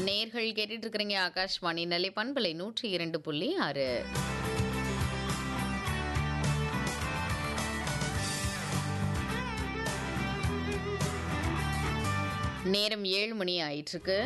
நேர்கள் கேட்டுட்டு இருக்கிறீங்க ஆகாஷ்வாணி நிலை பண்பலை நூற்றி இரண்டு புள்ளி ஆறு நேரம் ஏழு மணி ஆயிட்டிருக்கு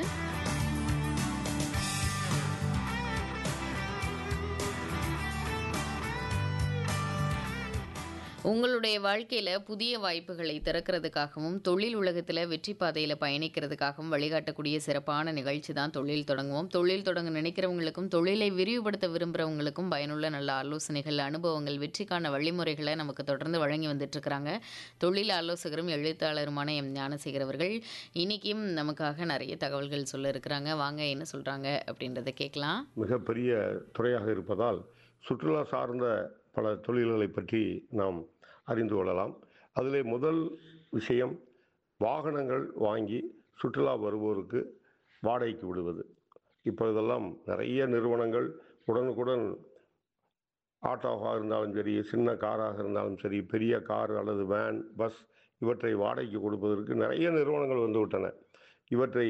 உங்களுடைய வாழ்க்கையில புதிய வாய்ப்புகளை திறக்கிறதுக்காகவும் தொழில் உலகத்துல வெற்றி பாதையில பயணிக்கிறதுக்காகவும் வழிகாட்டக்கூடிய சிறப்பான நிகழ்ச்சி தான் தொழில் தொடங்குவோம் தொழில் தொடங்க நினைக்கிறவங்களுக்கும் தொழிலை விரிவுபடுத்த விரும்புகிறவங்களுக்கும் பயனுள்ள நல்ல ஆலோசனைகள் அனுபவங்கள் வெற்றிக்கான வழிமுறைகளை நமக்கு தொடர்ந்து வழங்கி வந்துட்டு இருக்கிறாங்க தொழில் ஆலோசகரும் எழுத்தாளருமான எம் ஞானசேகர் அவர்கள் இன்னைக்கும் நமக்காக நிறைய தகவல்கள் சொல்ல இருக்கிறாங்க வாங்க என்ன சொல்றாங்க அப்படின்றத கேட்கலாம் மிகப்பெரிய துறையாக இருப்பதால் சுற்றுலா சார்ந்த பல தொழில்களை பற்றி நாம் அறிந்து கொள்ளலாம் அதிலே முதல் விஷயம் வாகனங்கள் வாங்கி சுற்றுலா வருவோருக்கு வாடகைக்கு விடுவது இப்பொழுதெல்லாம் நிறைய நிறுவனங்கள் உடனுக்குடன் ஆட்டோவாக இருந்தாலும் சரி சின்ன காராக இருந்தாலும் சரி பெரிய கார் அல்லது வேன் பஸ் இவற்றை வாடகைக்கு கொடுப்பதற்கு நிறைய நிறுவனங்கள் வந்து விட்டன இவற்றை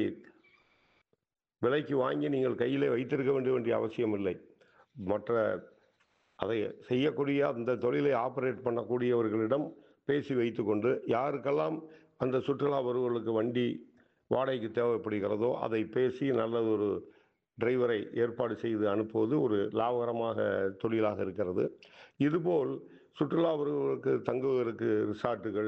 விலைக்கு வாங்கி நீங்கள் கையிலே வைத்திருக்க வேண்டிய வேண்டிய அவசியம் இல்லை மற்ற அதை செய்யக்கூடிய அந்த தொழிலை ஆப்ரேட் பண்ணக்கூடியவர்களிடம் பேசி வைத்துக்கொண்டு யாருக்கெல்லாம் அந்த சுற்றுலா வருவர்களுக்கு வண்டி வாடகைக்கு தேவைப்படுகிறதோ அதை பேசி நல்ல ஒரு டிரைவரை ஏற்பாடு செய்து அனுப்புவது ஒரு லாபகரமாக தொழிலாக இருக்கிறது இதுபோல் சுற்றுலா வருவர்களுக்கு தங்குவதற்கு ரிசார்ட்டுகள்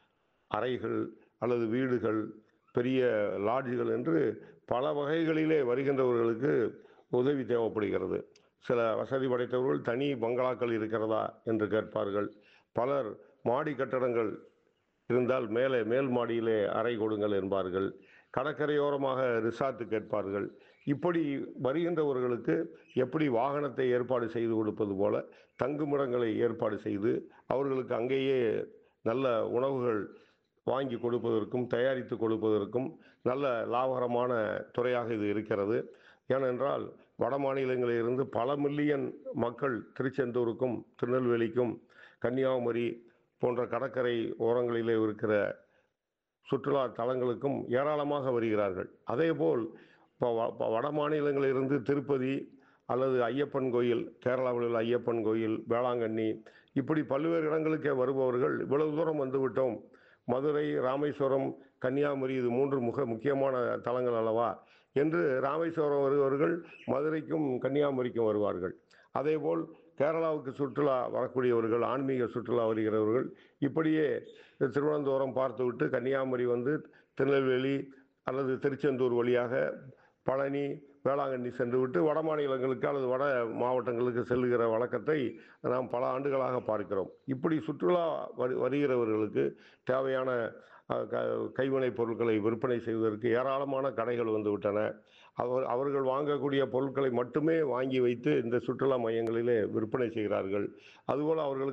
அறைகள் அல்லது வீடுகள் பெரிய லாட்ஜுகள் என்று பல வகைகளிலே வருகின்றவர்களுக்கு உதவி தேவைப்படுகிறது சில வசதி படைத்தவர்கள் தனி பங்களாக்கள் இருக்கிறதா என்று கேட்பார்கள் பலர் மாடி கட்டடங்கள் இருந்தால் மேலே மேல் மாடியிலே அறை கொடுங்கள் என்பார்கள் கடற்கரையோரமாக ரிசார்ட் கேட்பார்கள் இப்படி வருகின்றவர்களுக்கு எப்படி வாகனத்தை ஏற்பாடு செய்து கொடுப்பது போல தங்குமிடங்களை ஏற்பாடு செய்து அவர்களுக்கு அங்கேயே நல்ல உணவுகள் வாங்கி கொடுப்பதற்கும் தயாரித்து கொடுப்பதற்கும் நல்ல லாபகரமான துறையாக இது இருக்கிறது ஏனென்றால் வட மாநிலங்களிலிருந்து பல மில்லியன் மக்கள் திருச்செந்தூருக்கும் திருநெல்வேலிக்கும் கன்னியாகுமரி போன்ற கடற்கரை ஓரங்களிலே இருக்கிற சுற்றுலா தலங்களுக்கும் ஏராளமாக வருகிறார்கள் அதேபோல் இப்போ வ- இப்போ வட மாநிலங்களிலிருந்து திருப்பதி அல்லது ஐயப்பன் கோயில் கேரளாவில் உள்ள ஐயப்பன் கோயில் வேளாங்கண்ணி இப்படி பல்வேறு இடங்களுக்கே வருபவர்கள் இவ்வளவு தூரம் வந்துவிட்டோம் மதுரை ராமேஸ்வரம் கன்னியாகுமரி இது மூன்று முக முக்கியமான தலங்கள் அல்லவா என்று ராமேஸ்வரம் வருபவர்கள் மதுரைக்கும் கன்னியாகுமரிக்கும் வருவார்கள் அதேபோல் கேரளாவுக்கு சுற்றுலா வரக்கூடியவர்கள் ஆன்மீக சுற்றுலா வருகிறவர்கள் இப்படியே திருவனந்தபுரம் பார்த்துவிட்டு கன்னியாகுமரி வந்து திருநெல்வேலி அல்லது திருச்செந்தூர் வழியாக பழனி வேளாங்கண்ணி சென்றுவிட்டு வட மாநிலங்களுக்கு அல்லது வட மாவட்டங்களுக்கு செல்லுகிற வழக்கத்தை நாம் பல ஆண்டுகளாக பார்க்கிறோம் இப்படி சுற்றுலா வரு வருகிறவர்களுக்கு தேவையான அஹ், க கைவினைப் பொருட்களை விற்பனை செய்வதற்கு ஏராளமான கடைகள் வந்து விட்டன அவர் அவர்கள் வாங்கக்கூடிய பொருட்களை மட்டுமே வாங்கி வைத்து இந்த சுற்றுலா மையங்களிலே விற்பனை செய்கிறார்கள் அதுபோல் அவர்களுக்கு